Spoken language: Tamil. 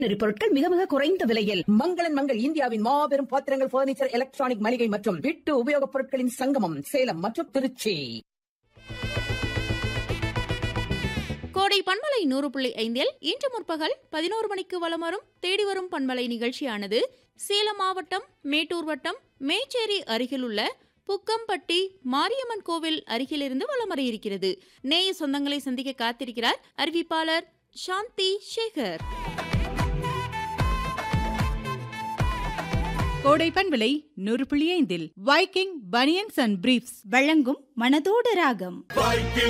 ஸ்டேஷனரி பொருட்கள் மிக மிக குறைந்த விலையில் மங்களன் மங்கள் இந்தியாவின் மாபெரும் பாத்திரங்கள் பர்னிச்சர் எலக்ட்ரானிக் மளிகை மற்றும் வீட்டு உபயோகப் பொருட்களின் சங்கமம் சேலம் மற்றும் திருச்சி கோடை பண்பலை நூறு புள்ளி ஐந்தில் இன்று முற்பகல் பதினோரு மணிக்கு வலம் வரும் தேடி வரும் பண்பலை நிகழ்ச்சியானது சேலம் மாவட்டம் மேட்டூர் வட்டம் மேச்சேரி அருகிலுள்ள புக்கம்பட்டி மாரியம்மன் கோவில் அருகிலிருந்து வலம் வர இருக்கிறது நேய சொந்தங்களை சந்திக்க காத்திருக்கிறார் அறிவிப்பாளர் சாந்தி சேகர் கோடை பண்பலை நூறு புள்ளி ஐந்தில் வைக்கிங் பனியன்ஸ் அண்ட் பிரீப்ஸ் வழங்கும் மனதோடு ராகம் வைக்கிங்